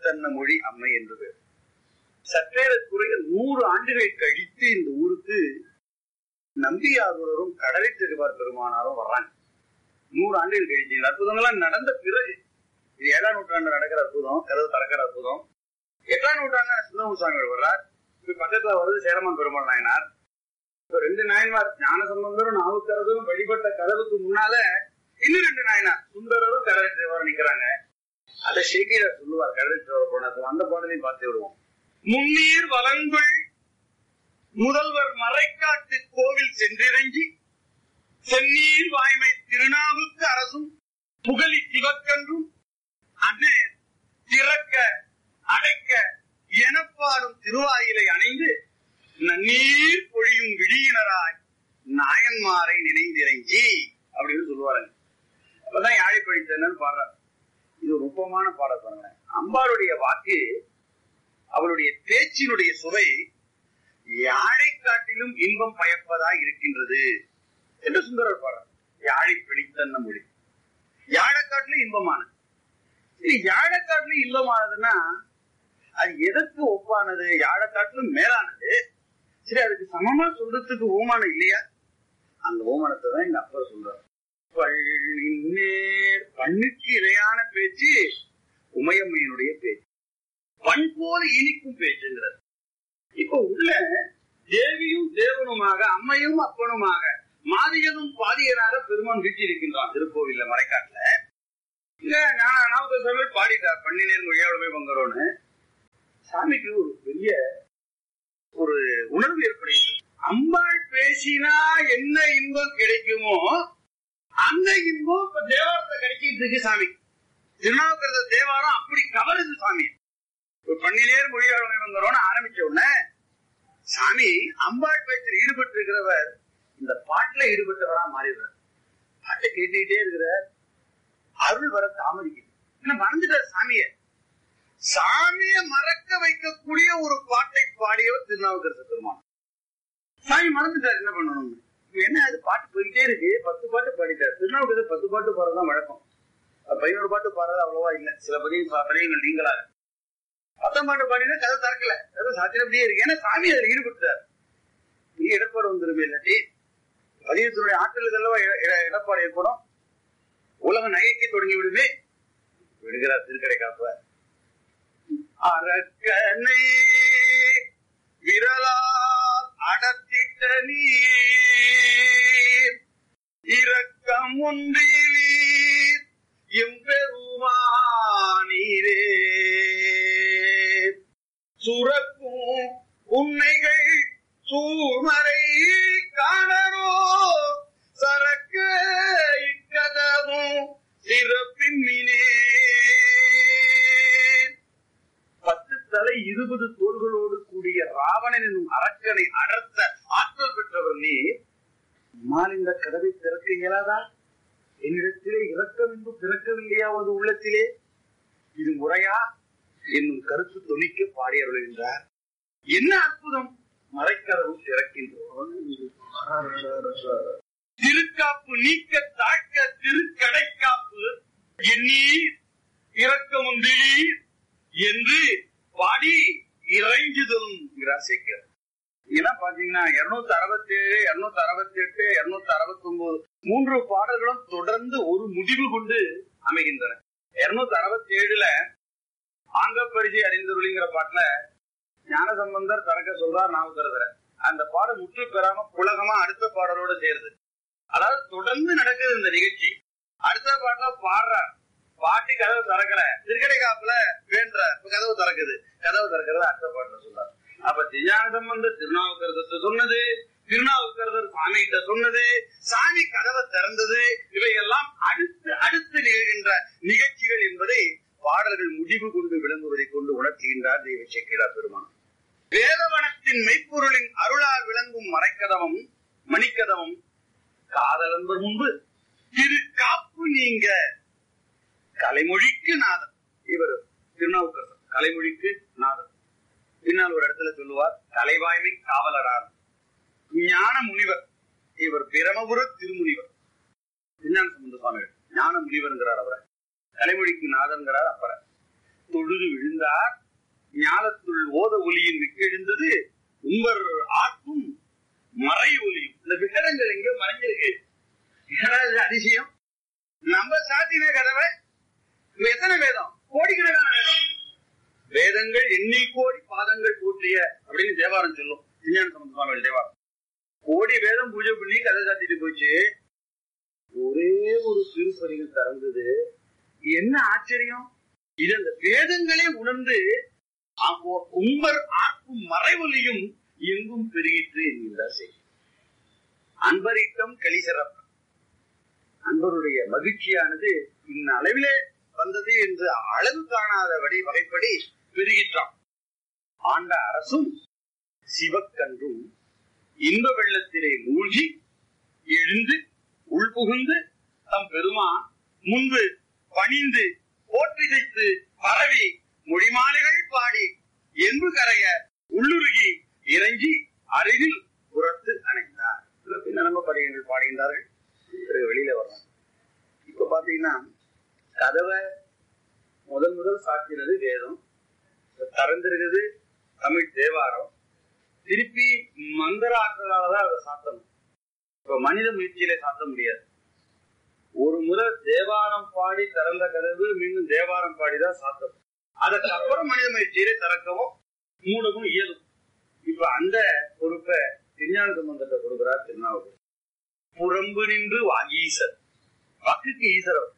பிடித்தன்ன மொழி அம்மை என்று பேர் சற்றேறக்குறைய நூறு ஆண்டுகள் கழித்து இந்த ஊருக்கு நம்பியாரூரரும் கடலை திருவார் பெருமானாரும் வர்றாங்க நூறு ஆண்டுகள் கழிச்சு இந்த அற்புதங்கள்லாம் நடந்த பிறகு இது ஏழாம் நூற்றாண்டு நடக்கிற அற்புதம் கதவு திறக்கிற அற்புதம் எட்டாம் நூற்றாண்டு சுந்தரமு சுவாமிகள் வர்றார் இப்ப பக்கத்துல வருது சேரமான் பெருமாள் நாயனார் இப்ப ரெண்டு நாயன்மார் ஞான சம்பந்தரும் நாவுக்கரசரும் வழிபட்ட கதவுக்கு முன்னால இன்னும் ரெண்டு நாயனார் சுந்தரரும் கடலை திருவார் நிக்கிறாங்க அதை சேக்கியர் சொல்லுவார் கடலை திருவார் போனது அந்த பாடலையும் பார்த்து விடுவோம் முன்னீர் வலங்குள் முதல்வர் மறைக்காட்டு கோவில் சென்றிறங்கி சென்னீர் வாய்மை திருநாவுக்கு அரசும் புகழி சிவக்கன்றும் அண்ணே திறக்க அடைக்க எனப்பாடும் திருவாயிலை அணைந்து நன்னீர் பொழியும் விழியினராய் நாயன்மாரை நினைந்திறங்கி அப்படின்னு சொல்லுவாருங்க அப்பதான் யாழை படித்தன்னு பாடுறார் இது ஒரு நுட்பமான பாடல் பாருங்க அம்பாளுடைய வாக்கு அவளுடைய பேச்சினுடைய சுவை யாழை காட்டிலும் இன்பம் பயப்பதா இருக்கின்றது என்று சுந்தரர் பாடுறார் யாழை பிடித்தன்ன மொழி யாழை காட்டிலும் இன்பமானது இது யாழை காட்டிலும் இன்பமானதுன்னா அது எதற்கு ஒப்பானது யாழை காட்டிலும் மேலானது சரி அதுக்கு சமமா சொல்றதுக்கு ஓமானம் இல்லையா அந்த ஓமானத்தை தான் எங்க அப்பா சொல்றாரு பள்ளிநேர் பண்ணுக்கு இணையான பேச்சு உமையம்மையினுடைய பேச்சு பண் போல இனிக்கும் பேச்சுங்கிறது இப்ப உள்ள தேவியும் தேவனுமாக அம்மையும் அப்பனுமாக மாதியனும் பாதியனாக பெருமான் வீட்டிருக்கின்றான் திருக்கோவில்ல மறைக்காட்டுல இங்க நான் நாமக்கல் சாமி பாடிட்டார் பன்னினேர் மொழியாளுமே பங்கரோன்னு சாமிக்கு ஒரு பெரிய ஒரு உணர்வு ஏற்படுகிறது அம்பாள் பேசினா என்ன இன்பம் கிடைக்குமோ அந்த இன்பம் இப்ப தேவாரத்தை கிடைச்சிட்டு இருக்கு சாமி திருநாவுக்கரச தேவாரம் அப்படி கவருது சாமி ஒரு பன்னினேர் மொழியாளுமை வந்தரோன்னு ஆரம்பிச்ச உடனே சாமி அம்பாள் பேச்சில் ஈடுபட்டு இருக்கிறவர் இந்த பாட்டுல ஈடுபட்டவரா மாறிடுறார் பாட்டை கேட்டுக்கிட்டே இருக்கிறார் அருள் வர தாமதிக்குது இன்னும் மறந்துட்டார் சாமிய சாமிய மறக்க வைக்கக்கூடிய ஒரு பாட்டை பாடியவர் திருநாவுக்கரசு பெருமான் சாமி மறந்துட்டார் என்ன பண்ணணும் இப்ப என்ன அது பாட்டு போயிட்டே இருக்கு பத்து பாட்டு பாடிட்டார் திருநாவுக்கரசு பத்து பாட்டு பாடுறதுதான் வழக்கம் பதினோரு பாட்டு பாடுறது அவ்வளவா இல்ல சில பதிவு பதியங்கள் நீங்களாக பத்தாம் பாட்டு பாடினா கதை திறக்கல கதை சாத்திரப்படியே இருக்கு ஏன்னா சாமி அதுல ஈடுபட்டார் நீ இடப்பாடு வந்துருமே இல்லாட்டி பதியத்தினுடைய ஆற்றல் அல்லவா இடப்பாடு ஏற்படும் உலகம் நகைக்கு தொடங்கி விடுமே விடுகிறார் திருக்கடை காப்ப அரக்கனை விரலால் அடத்திட்ட நீர் இரக்கம் ஒன்றிலீர் எம்பெருமானீரே சுரக்கும் உண்மைகள் சூமரை காணரோ சரக்க இக்கதவும் சிறப்பின்மினே பத்து தலை இருபது தோள்களோடு கூடிய ராவணன் என்னும் அரக்கனை அடர்த்த ஆற்றல் பெற்றவர் நீ அம்மாள் இந்த கதவை திறக்க இயலாதா என்னிடத்திலே இரக்கம் என்று பிறக்கவில்லையா உனது உள்ளத்திலே இது முறையா என்னும் கருத்து தொனிக்க பாடியருள்கின்றார் என்ன அற்புதம் மறைக்கதவு திறக்கின்றோம் திருக்காப்பு நீக்க தாக்க திருக்கடைக்காப்பு எண்ணீர் இரக்கம் ஒன்றிலீர் என்று பாடி இறைஞ்சுதலும் சேர்க்கிறார் இதெல்லாம் பாத்தீங்கன்னா இருநூத்தி அறுபத்தி ஏழு இருநூத்தி அறுபத்தி எட்டு இருநூத்தி அறுபத்தி ஒன்பது மூன்று பாடல்களும் தொடர்ந்து ஒரு முடிவு கொண்டு அமைகின்றன இருநூத்தி அறுபத்தி ஏழுல ஆங்க பரிசை அறிந்தருளிங்கிற பாட்டுல ஞான சம்பந்தர் தரக்க சொல்றார் நாவுக்கரசர அந்த பாடம் முற்று பெறாம புலகமா அடுத்த பாடலோட சேருது அதாவது தொடர்ந்து நடக்குது இந்த நிகழ்ச்சி அடுத்த பாட்டுல பாடுறார் பாட்டி கதவு திறக்கல திருக்கடை காப்புல வேண்ட கதவு திறக்குது கதவு திறக்கிறது அடுத்த பாட்டுல சொல்றாரு அப்ப திஞான சம்பந்தர் திருநாவுக்கரசத்தை சொன்னது திருநாவுக்கரசர் சாமி கிட்ட சொன்னது சாமி கதவை திறந்தது இவையெல்லாம் அடுத்து அடுத்து நிகழ்கின்ற நிகழ்ச்சிகள் என்பதை பாடல்கள் முடிவு கொண்டு விளங்குவதை கொண்டு உணர்த்துகின்றார் தெய்வ சேக்கிரா பெருமான் வேதவனத்தின் மெய்ப்பொருளின் அருளால் விளங்கும் மறைக்கதவம் மணிக்கதவம் காதலன்பர் முன்பு திரு காப்பு நீங்க கலைமொழிக்கு நாதன் இவர் திருநாவுக்கரசர் கலைமொழிக்கு நாதன் பின்னால் ஒரு இடத்துல சொல்லுவார் கலைவாய்மை காவலரார் ஞான முனிவர் இவர் பிரமபுர திருமுனிவர் விஞ்ஞான சம்பந்த சுவாமிகள் ஞான முனிவர்ங்கிறார் அவரை கலைமொழிக்கு நாதன்கிறார் அப்பற தொழுது விழுந்தார் ஞாலத்துள் ஓத ஒலியின் விக்கெழுந்தது உம்பர் ஆற்றும் மறை ஒலியும் இந்த விக்கிரங்கள் எங்கேயோ மறைஞ்சிருக்கு ஏன்னா இது அதிசயம் நம்ம சாத்தின கதவை இப்ப எத்தனை வேதம் கோடிக்கணக்கான வேதம் வேதங்கள் எண்ணில் கோடி பாதங்கள் போற்றிய அப்படின்னு தேவாரம் சொல்லும் விஞ்ஞான சம்பந்த சுவாமிகள் தேவாரம் கோடி வேதம் பூஜை பண்ணி கதை சாத்திட்டு போச்சு ஒரே ஒரு திருப்பதிகள் திறந்தது என்ன ஆச்சரியம் இது அந்த வேதங்களே உணர்ந்து அப்போ உம்பர் ஆக்கும் மறைவொலியும் எங்கும் பெருகிற்று என்கிறார் செய்தி அன்பரிக்கம் களிசிறப்பு அன்பருடைய மகிழ்ச்சியானது இன்ன அளவிலே வந்தது என்று அளவு காணாதபடி வகைப்படி பெருகிற்றான் ஆண்ட அரசும் சிவக்கன்றும் இன்ப வெள்ளத்திலே மூழ்கி எழுந்து உள்புகுந்து தம் பெருமான் முன்பு பணிந்து போற்றிசைத்து பரவி மொழிமாலைகள் பாடி என்பு கரைய உள்ளுருகி இறங்கி அருகில் புறத்து அணைந்தார் பின்ன நம்ம படிகங்கள் பாடுகின்றார்கள் பிறகு வெளியில வரணும் இப்ப பாத்தீங்கன்னா கதவை முதல் முதல் சாத்தினது வேதம் திறந்திருக்குது தமிழ் தேவாரம் திருப்பி மந்திராற்றலாலதான் அதை சாத்தணும் இப்ப மனித முயற்சியில சாத்த முடியாது ஒரு முறை தேவாரம் பாடி திறந்த கதவு மீண்டும் தேவாரம் பாடிதான் சாத்தணும் அதுக்கப்புறம் மனித முயற்சியிலே திறக்கவும் மூடவும் இயலும் இப்ப அந்த பொறுப்பை விஞ்ஞான சம்பந்தத்தை கொடுக்கிறார் திருநாவுக்கு புறம்பு நின்று வாகீசர் வாக்குக்கு ஈசரம்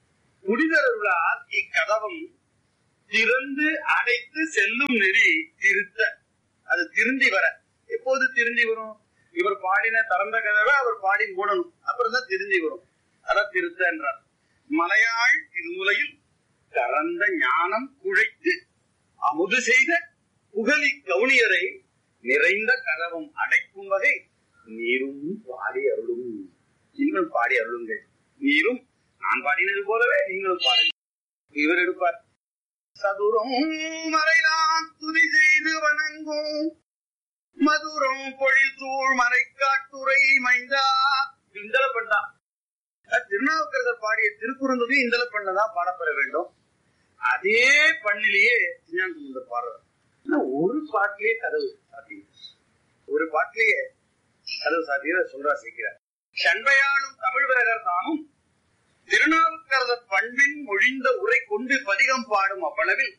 புனிதருளால் இக்கதவம் திறந்து அடைத்து செல்லும் நெறி திருத்த அது திருந்தி வர எப்போது திருந்தி வரும் இவர் பாடின திறந்த கதவை அவர் பாடி மூடணும் அப்புறம் தான் திருந்தி வரும் அதான் திருத்த என்றார் மலையாள் திருமுலையில் கறந்த ஞானம் குழைத்து அமுது செய்த புகழி கவுனியரை நிறைந்த கதவும் அடைக்கும் வகை நீரும் பாடி அருளும் நீங்களும் பாடி அருளுங்கள் நீரும் நான் பாடினது போலவே நீங்களும் பாடுங்கள் இவர் எடுப்பார் சதுரம் மறைதான் துதி செய்து வணங்கும் மதுரம் பொழில் தூள் மறைக்காட்டுரை மைந்தா இந்தல பண்ணான் திருநாவுக்கரசர் பாடிய திருக்குறந்தது இந்தல பண்ணதான் பாடப்பெற வேண்டும் அதே பண்ணிலேயே விஞ்ஞானசுந்தர் பாடுறார் ஆனா ஒரு பாட்டிலேயே கதவு சாத்தியம் ஒரு பாட்டிலேயே கதவு சாத்திய சொல்றா சேர்க்கிறார் சண்பையாளும் தமிழ் விரகர் தானும் திருநாவுக்கரசர் பண்பின் மொழிந்த உரை கொண்டு பதிகம் பாடும் அவ்வளவில்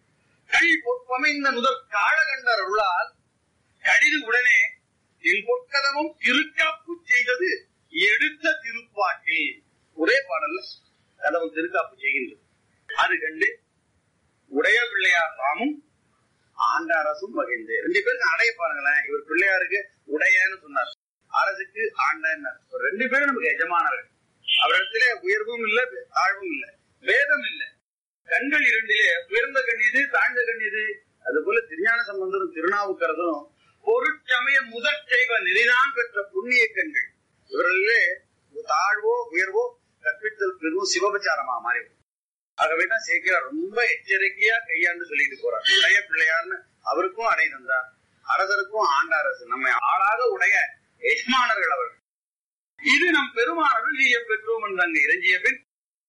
கல் பொற்பமைந்த முதல் காளகண்டர் அருளால் கடிது உடனே என் பொற்கதமும் திருக்காப்பு செய்தது எடுத்த திருப்பாட்டில் ஒரே பாடல்ல கதவும் திருக்காப்பு செய்கின்றது அது கண்டு உடைய பிள்ளையார் ராமும் ஆண்டாரசும் மகிழ்ந்து ரெண்டு பேருக்கு அடைய பாருங்களேன் இவர் பிள்ளையாருக்கு உடையன்னு சொன்னார் அரசுக்கு ஆண்டன்னார் ரெண்டு பேரும் நமக்கு எஜமானர்கள் அவரிடத்திலே உயர்வும் இல்ல தாழ்வும் இல்ல வேதம் இல்ல கண்கள் இரண்டிலே உயர்ந்த கண் இது தாழ்ந்த கண் இது அது போல திருஞான சம்பந்தரும் திருநாவுக்கரசரும் பொருட்சமய முதற் செய்வ நெறிதான் பெற்ற புண்ணிய கண்கள் இவர்களிலே தாழ்வோ உயர்வோ கற்பித்தல் பெரும் சிவபச்சாரமா மாறி ஆகவேதான் சேர்க்கிறார் ரொம்ப எச்சரிக்கையா கையாண்டு சொல்லிட்டு போறார் உடைய பிள்ளையார்னு அவருக்கும் அடை தந்தார் அரசருக்கும் ஆண்டாரசு நம்மை ஆளாக உடைய எஜமானர்கள் அவர்கள் இது நம் பெருமானர்கள் செய்ய பெற்றோம் என்று அங்கு இறங்கிய பின்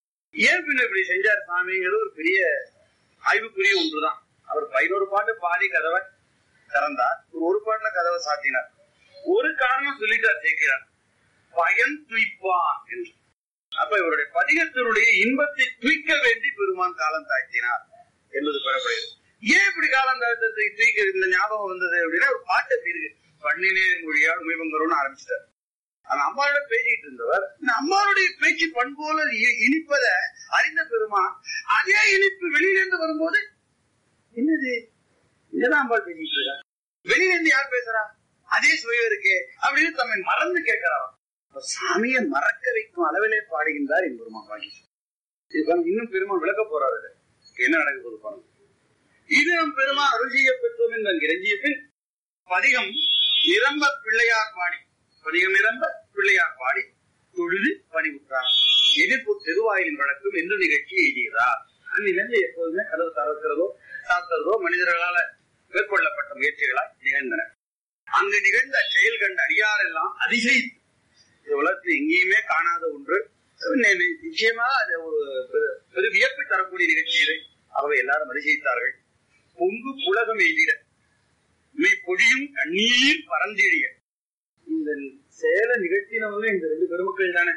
ஏன் பின்ன இப்படி செஞ்சார் சாமிங்கிறது ஒரு பெரிய ஆய்வுக்குரிய ஒன்றுதான் அவர் பதினோரு பாட்டு பாதி கதவை திறந்தார் ஒரு ஒரு பாட்டுல கதவை சாத்தினார் ஒரு காரணம் சொல்லிட்டார் சேர்க்கிறார் பயன் துய்ப்பான் என்று அப்ப இவருடைய பதிகத்தினுடைய இன்பத்தை துய்க்க வேண்டி பெருமான் காலம் தாழ்த்தினார் என்பது பெறப்படுகிறது ஏன் இப்படி காலம் தாழ்த்தத்தை தூய்க்க இந்த ஞாபகம் வந்தது அப்படின்னா ஒரு பாட்டு அப்படி இருக்கு பண்ணினே மொழியால் உமைபங்கரோன்னு ஆரம்பிச்சிட்டார் ஆனா அம்மாவோட பேசிட்டு இருந்தவர் இந்த அம்மாவுடைய பேச்சு பண்போல இனிப்பத அறிந்த பெருமான் அதே இனிப்பு வெளியிலிருந்து வரும்போது என்னது இதெல்லாம் அம்பாள் பேசிட்டு இருக்கா வெளியில இருந்து யார் பேசுறா அதே சுவையம் இருக்கே அப்படின்னு தம்மை மறந்து கேட்கிறாராம் சாமியை மறக்க வைக்கும் அளவிலே பாடுகின்றார் என் பெருமான் வாங்கி இன்னும் பெருமான் விளக்க போறாரு என்ன நடக்க போது பாருங்க இது நம் பெருமான் அருள் செய்ய பெற்றோம் என்று இறங்கிய பின் பதிகம் நிரம்ப பிள்ளையார் பாடி பதிகம் நிரம்ப பிள்ளையார் பாடி தொழுது பணிவுற்றார் எதிர்ப்பு திருவாயிலின் வழக்கம் என்று நிகழ்ச்சி எழுதியதார் அந்நிலைந்து எப்போதுமே கதவு தரக்கிறதோ சாத்துறதோ மனிதர்களால மேற்கொள்ளப்பட்ட முயற்சிகளால் நிகழ்ந்தன அங்கு நிகழ்ந்த செயல் கண்ட அடியார் எல்லாம் அதிசயித்து உலகத்தில் எங்கேயுமே காணாத ஒன்று நிச்சயமாக அது ஒரு பெரு வியப்பு தரக்கூடிய நிகழ்ச்சி இது ஆகவே எல்லாரும் அதிசயித்தார்கள் பொங்கு புலகம் எய்திட மெய் பொடியும் கண்ணீர் பறந்திடிய இந்த சேல நிகழ்த்தினவங்க இந்த ரெண்டு பெருமக்கள் தானே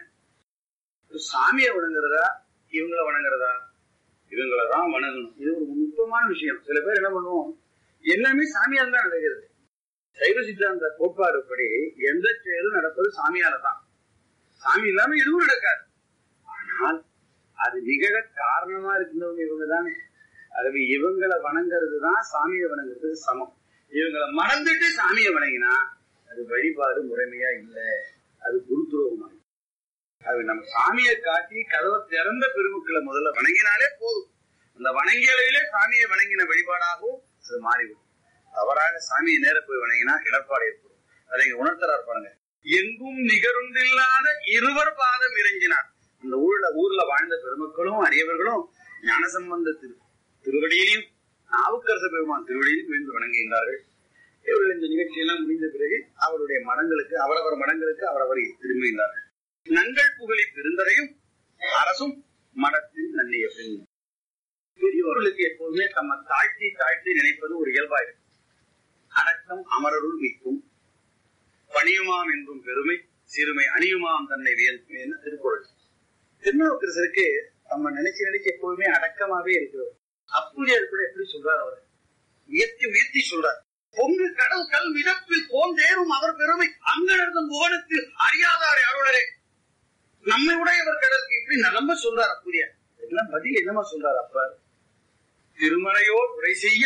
சாமியை வணங்குறதா இவங்களை வணங்குறதா இவங்களை தான் வணங்கணும் இது ஒரு நுட்பமான விஷயம் சில பேர் என்ன பண்ணுவோம் எல்லாமே சாமியால் தான் நடக்கிறது சைவ சித்தாந்த கோட்பாடுப்படி எந்த செயலும் நடப்பது சாமியால தான் சாமி இல்லாம எதுவும் நடக்காது ஆனால் அது நிகழ காரணமா இருக்கின்றவங்க இவங்க தானே ஆகவே இவங்களை வணங்குறது தான் சாமியை வணங்குறது சமம் இவங்களை மறந்துட்டு சாமியை வணங்கினா அது வழிபாடு முறைமையா இல்லை அது குருத்துவமாய் அது நம்ம சாமியை காட்டி கதவை திறந்த பெருமக்களை முதல்ல வணங்கினாலே போதும் அந்த வணங்கிய அளவிலே சாமியை வணங்கின வழிபாடாகவும் அது மாறிவிடும் தவறாக சாமியை நேர போய் வணங்கினா இழப்பாடு ஏற்படும் அதை இங்க உணர்த்தறார் பாருங்க எங்கும் நிகருண்டில்லாத இருவர் பாதம் இறங்கினார் அந்த ஊர்ல ஊர்ல வாழ்ந்த பெருமக்களும் அரியவர்களும் ஞானசம்பந்த திரு திருவடியிலையும் நாவுக்கரச பெருமான் திருவடியிலும் விழுந்து வணங்குகின்றார்கள் இவர்கள் இந்த நிகழ்ச்சியெல்லாம் முடிந்த பிறகு அவருடைய மடங்களுக்கு அவரவர் மடங்களுக்கு அவரவர் திரும்புகின்றார்கள் நங்கள் புகழி பெருந்தரையும் அரசும் மடத்தில் நன்னிய பெண் பெரியோர்களுக்கு எப்போதுமே தம்ம தாழ்த்தி தாழ்த்தி நினைப்பது ஒரு இயல்பா இருக்கும் அடக்கம் அமரருள் மிக்கும் பணியுமாம் என்றும் பெருமை சிறுமை அணியுமாம் தன்னை வியல்பு என திருக்குறள் திருநாவுக்கரசருக்கு நம்ம நினைச்சு நினைச்சு எப்போதுமே அடக்கமாவே இருக்கிறவர் அப்புரியார் கூட எப்படி சொல்றார் அவர் உயர்த்தி உயர்த்தி சொல்றார் பொங்கு கடல் கல் மிதப்பில் போந்தேறும் அவர் பெருமை அங்கடர்தம் புவனுக்கு அறியாதார் அருளரே நம்மை உடையவர் கடலுக்கு இப்படி நலம்ப சொல்றார் அப்புரியார் இதெல்லாம் பதில் என்னமா சொல்றார் அப்ப திருமறையோர் உரை செய்ய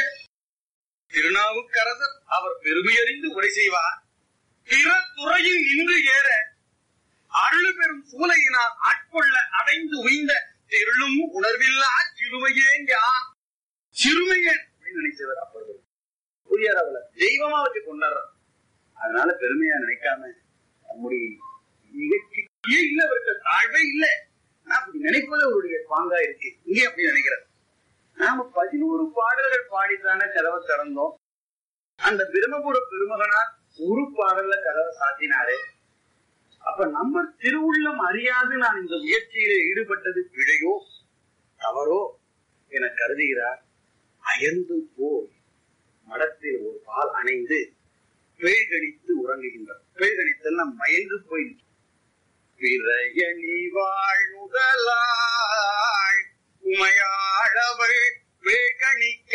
திருநாவுக்கரசர் அவர் பெருமையறிந்து உரை செய்வார் பிற துறையில் நின்று ஏற அருள் பெறும் சூலையினால் ஆட்கொள்ள அடைந்து உய்ந்த தெருளும் உணர்வில்லா சிறுமையேன் யான் சிறுமையேன் அப்படின்னு நினைச்சவர் அப்பொழுது புரியாத அவளை தெய்வமா வச்சு கொண்டாடுறார் அதனால பெருமையா நினைக்காம நம்முடைய நிகழ்ச்சியே இல்ல அவருக்கு தாழ்வே இல்லை நான் அப்படி நினைப்பது அவருடைய பாங்கா இருக்கு இங்கே அப்படி நினைக்கிறார் நாம பதினோரு பாடல்கள் பாடித்தானே கதவை திறந்தோம் அந்த பிரம்மபுர பெருமகனார் ஒரு பாடல்ல கதவை சாத்தினாரே அப்ப நம்ம திருவுள்ளம் அறியாது நான் இந்த முயற்சியில ஈடுபட்டது பிழையோ தவறோ என கருதுகிறார் அயர்ந்து போய் மடத்தில் ஒரு பால் அணைந்து பேய்கணித்து உறங்குகின்றார் பேய்கணித்தல் நம் மயந்து போய் பிறையணி வாழ்முதலாள் உமையாளவள் பேகணிக்க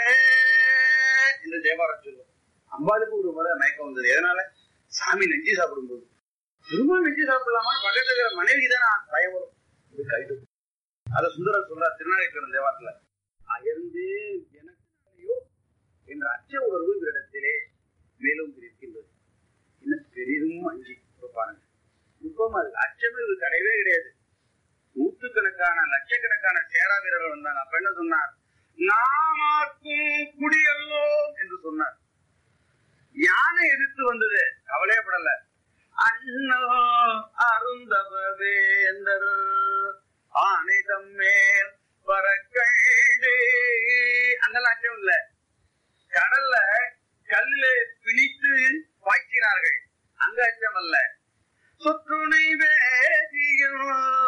என்று தேவாரம் சொல்லும் அம்பாளுக்கு ஒரு முறை மயக்கம் வந்தது எதனால சாமி நெஞ்சு சாப்பிடும்போது பெருமாள் நெஞ்சு சாப்பிடலாமா பக்கத்துல இருக்கிற மனைவி தான் பயம் வரும் இது கைது அத சுந்தரர் சொல்றார் திருநாளைக்கு தேவாரத்துல அயர்ந்து எனக்கு என்ற அச்ச உணர்வு இவரிடத்திலே மேலும் இருக்கின்றது இன்னும் பெரிதும் அஞ்சி பாருங்க நுட்பம் அது அச்சமே இது கிடையவே கிடையாது நூற்றுக்கணக்கான லட்சக்கணக்கான சேரா வீரர்கள் வந்தாங்க அப்ப என்ன சொன்னார் நாமாக்கும் குடியல்லோ என்று சொன்னார் யானை எதிர்த்து வந்தது கவலையப்படல அண்ணோ அருந்தவ வேந்தர் ஆனை தம்மேல் பறக்கண்டு அங்கெல்லாம் அச்சம் இல்ல கடல்ல கல்ல பிணித்து பாய்ச்சினார்கள் அங்க அச்சம் அல்ல சொற்றுணை வேதியும்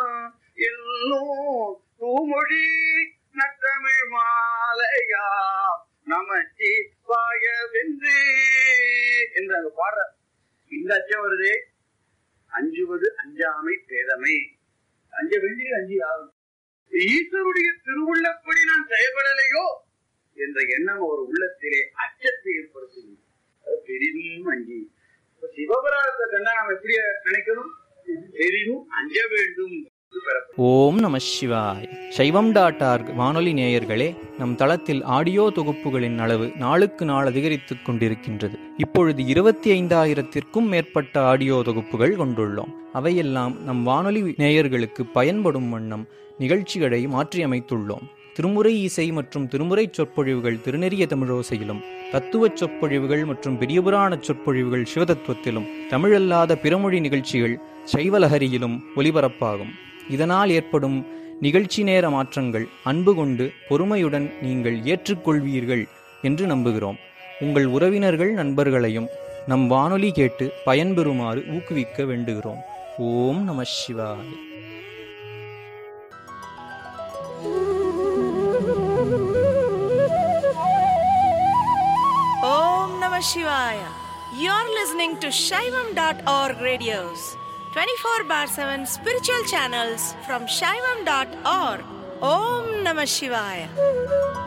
எல்லோம் தூமொழி நத்தமிழ் மாலையா நமச்சி பாய வென்று என்று அங்க பாடுற இந்த அச்சம் வருது அஞ்சுவது அஞ்சாமை பேதமை அஞ்ச வேண்டிய அஞ்சி ஆகும் ஈஸ்வருடைய திருவுள்ளப்படி நான் செயல்படலையோ என்ற எண்ணம் ஒரு உள்ளத்திலே அச்சத்தை ஏற்படுத்துகிறது அது பெரிதும் அஞ்சி இப்ப சிவபுராணத்தை கண்டா நாம் எப்படி நினைக்கணும் பெரிதும் அஞ்ச வேண்டும் ஓம் நம சிவாய் சைவம் டாட் ஆர்க் வானொலி நேயர்களே நம் தளத்தில் ஆடியோ தொகுப்புகளின் அளவு நாளுக்கு நாள் அதிகரித்துக் கொண்டிருக்கின்றது இப்பொழுது இருபத்தி ஐந்தாயிரத்திற்கும் மேற்பட்ட ஆடியோ தொகுப்புகள் கொண்டுள்ளோம் அவையெல்லாம் நம் வானொலி நேயர்களுக்கு பயன்படும் வண்ணம் நிகழ்ச்சிகளை மாற்றியமைத்துள்ளோம் திருமுறை இசை மற்றும் திருமுறை சொற்பொழிவுகள் திருநெறிய தமிழோசையிலும் தத்துவ சொற்பொழிவுகள் மற்றும் பெரியபுராண சொற்பொழிவுகள் சிவதத்துவத்திலும் தமிழல்லாத பிறமொழி நிகழ்ச்சிகள் சைவலஹரியிலும் ஒலிபரப்பாகும் இதனால் ஏற்படும் நிகழ்ச்சி நேர மாற்றங்கள் அன்பு கொண்டு பொறுமையுடன் நீங்கள் ஏற்றுக்கொள்வீர்கள் என்று நம்புகிறோம் உங்கள் உறவினர்கள் நண்பர்களையும் நம் வானொலி கேட்டு பயன்பெறுமாறு ஊக்குவிக்க வேண்டுகிறோம் ஓம் நம சிவாய் Om Namah Shivaya. You're listening to Shaivam.org radios, 24 bar 7 spiritual channels from Shaivam.org. Om Namah Shivaya.